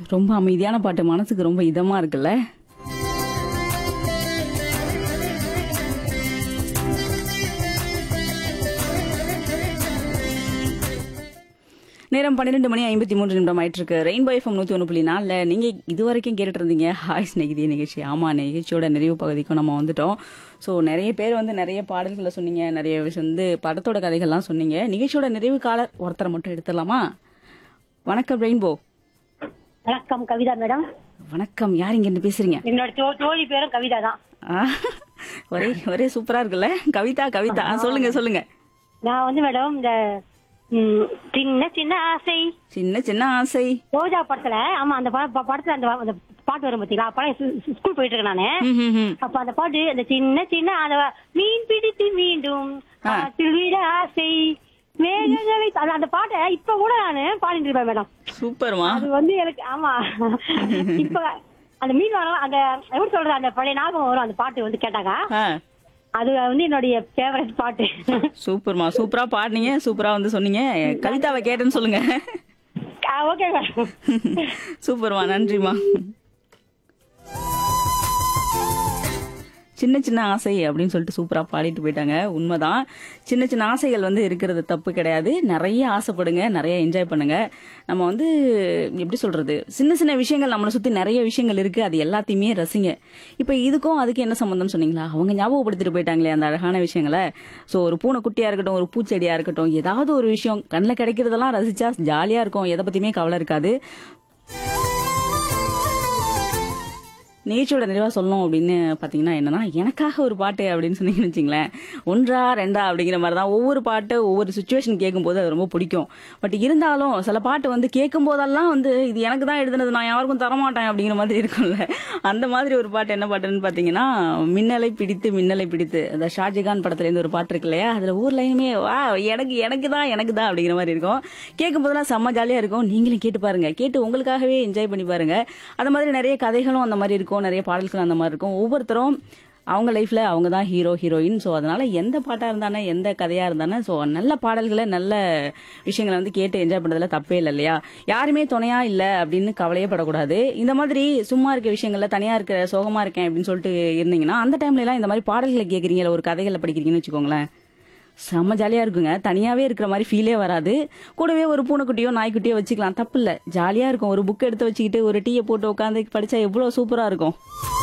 ரொம்ப அமைதியான பாட்டு மனசுக்கு ரொம்ப இதமா இருக்குல்ல நேரம் பன்னிரெண்டு மணி ஐம்பத்தி மூன்று நிமிடம் ஆயிட்டு இருக்கு ரெயின்போ எஃப்எம் நூத்தி ஒன்று புள்ளி நாலில் நீங்க இது வரைக்கும் கேட்டுட்டு இருந்தீங்க ஹாய் ஸ்நேகிதி நிகழ்ச்சி ஆமா நிகழ்ச்சியோட நிறைவு பகுதிக்கும் நம்ம வந்துட்டோம் ஸோ நிறைய பேர் வந்து நிறைய பாடல்களை சொன்னீங்க நிறைய விஷயம் வந்து படத்தோட கதைகள்லாம் சொன்னீங்க நிகழ்ச்சியோட நிறைவு காலர் ஒருத்தரை மட்டும் எடுத்துடலாமா வணக்கம் ரெயின்போ வணக்கம் கவிதா மேடம் வணக்கம் யார் இங்க இருந்து பேசுறீங்க என்னோட தோ- தோழி பேரும் கவிதா தான் ஆ, ஒரே ஒரே சூப்பரா இருக்குல்ல கவிதா கவிதா ஆ, சொல்லுங்க சொல்லுங்க நான் வந்து மேடம் இந்த ம், சின்ன சின்ன ஆசை சின்ன சின்ன ஆசை ரோஜா படத்துல ஆமா அந்த பட- ப- படத்துல அந்த அந்த பாட்டு வரும் பாத்தீங்களா அப்ப ஸ்கூல் போயிட்டு இருக்கேன் நானு ம், ம், ம். அப்ப அந்த பாட்டு அந்த சின்ன சின்ன அந்த மீன் பிடித்து மீண்டும் ஆற்றில் விட ஆசை மேகங்களை அந்த- அந்த பாட்டை இப்ப கூட நானு பாடிட்டு இருப்பேன் மேடம் சூப்பர்மா அது வந்து எனக்கு ஆமா இப்ப அந்த மீன் வரும் அந்த எப்படி சொல்றது அந்த பழைய ஞாபகம் வரும் அந்த பாட்டு வந்து கேட்டாக்கா ஆ அது வந்து என்னுடைய ஃபேவரட் பாட்டு சூப்பர்மா சூப்பரா பாடுனீங்க சூப்பரா வந்து சொன்னீங்க கவிதாவை கேட்டேன்னு சொல்லுங்க ஓகே மேடம் சூப்பர்மா நன்றிமா சின்ன சின்ன ஆசை அப்படின்னு சொல்லிட்டு சூப்பரா பாடிட்டு போயிட்டாங்க உண்மைதான் சின்ன சின்ன ஆசைகள் வந்து இருக்கிறது தப்பு கிடையாது நிறைய ஆசைப்படுங்க நிறைய என்ஜாய் பண்ணுங்க நம்ம வந்து எப்படி சொல்றது சின்ன சின்ன விஷயங்கள் நம்மளை சுத்தி நிறைய விஷயங்கள் இருக்கு அது எல்லாத்தையுமே ரசிங்க இப்ப இதுக்கும் அதுக்கு என்ன சம்பந்தம் சொன்னீங்களா அவங்க ஞாபகப்படுத்திட்டு போயிட்டாங்களே அந்த அழகான விஷயங்களை சோ ஒரு பூனை குட்டியா இருக்கட்டும் ஒரு பூச்செடியா இருக்கட்டும் ஏதாவது ஒரு விஷயம் கண்ணில் கிடைக்கிறதெல்லாம் ரசிச்சா ஜாலியா இருக்கும் எதை பத்தியுமே கவலை இருக்காது நிகழ்ச்சியோட நிறைவா சொல்லணும் அப்படின்னு பாத்தீங்கன்னா என்னன்னா எனக்காக ஒரு பாட்டு அப்படின்னு சொன்னீங்கன்னு வச்சுங்களேன் ஒன்றா ரெண்டா அப்படிங்கிற மாதிரி தான் ஒவ்வொரு பாட்டு ஒவ்வொரு சுச்சுவேஷன் கேட்கும்போது அது ரொம்ப பிடிக்கும் பட் இருந்தாலும் சில பாட்டு வந்து கேட்கும் போதெல்லாம் வந்து இது எனக்கு தான் எழுதுனது நான் யாருக்கும் தரமாட்டேன் அப்படிங்கிற மாதிரி இருக்கும்ல அந்த மாதிரி ஒரு பாட்டு என்ன பாட்டுன்னு பாத்தீங்கன்னா மின்னலை பிடித்து மின்னலை பிடித்து அந்த ஷாஜகான் படத்துல இருந்து ஒரு பாட்டு இருக்கு இல்லையா அதுல ஊர் லைனுமே வா எனக்கு எனக்கு தான் எனக்கு தான் அப்படிங்கிற மாதிரி இருக்கும் கேட்கும் போதெல்லாம் செம்ம ஜாலியா இருக்கும் நீங்களும் கேட்டு பாருங்க கேட்டு உங்களுக்காகவே என்ஜாய் பண்ணி பாருங்க அந்த மாதிரி நிறைய கதைகளும் அந்த மாதிரி இருக்கும் நிறைய பாடல்கள் அந்த மாதிரி இருக்கும் ஒவ்வொருத்தரும் அவங்க லைஃப்ல அவங்க தான் ஹீரோ ஹீரோயின் ஸோ அதனால எந்த பாட்டா இருந்தானே எந்த கதையா இருந்தானே ஸோ நல்ல பாடல்களை நல்ல விஷயங்களை வந்து கேட்டு என்ஜாய் பண்றதுல தப்பே இல்லை இல்லையா யாருமே துணையா இல்லை அப்படின்னு கவலையே படக்கூடாது இந்த மாதிரி சும்மா இருக்க விஷயங்கள்ல தனியா இருக்க சோகமா இருக்கேன் அப்படின்னு சொல்லிட்டு இருந்தீங்கன்னா அந்த டைம்ல எல்லாம் இந்த மாதிரி பாடல்களை கேட்குறீங்க ஒரு கதைகளை படிக்கிறீங்கன்னு வச்சுக்கோங்களேன் செம்ம ஜாலியா இருக்குங்க தனியாவே இருக்கிற மாதிரி ஃபீலே வராது கூடவே ஒரு பூனைக்குட்டியோ நாய்க்குட்டியோ வச்சுக்கலாம் தப்பு இல்ல ஜாலியா இருக்கும் ஒரு புக் எடுத்து வச்சுக்கிட்டு ஒரு டீயை போட்டு உட்காந்து படிச்சா எவ்வளவு சூப்பரா இருக்கும்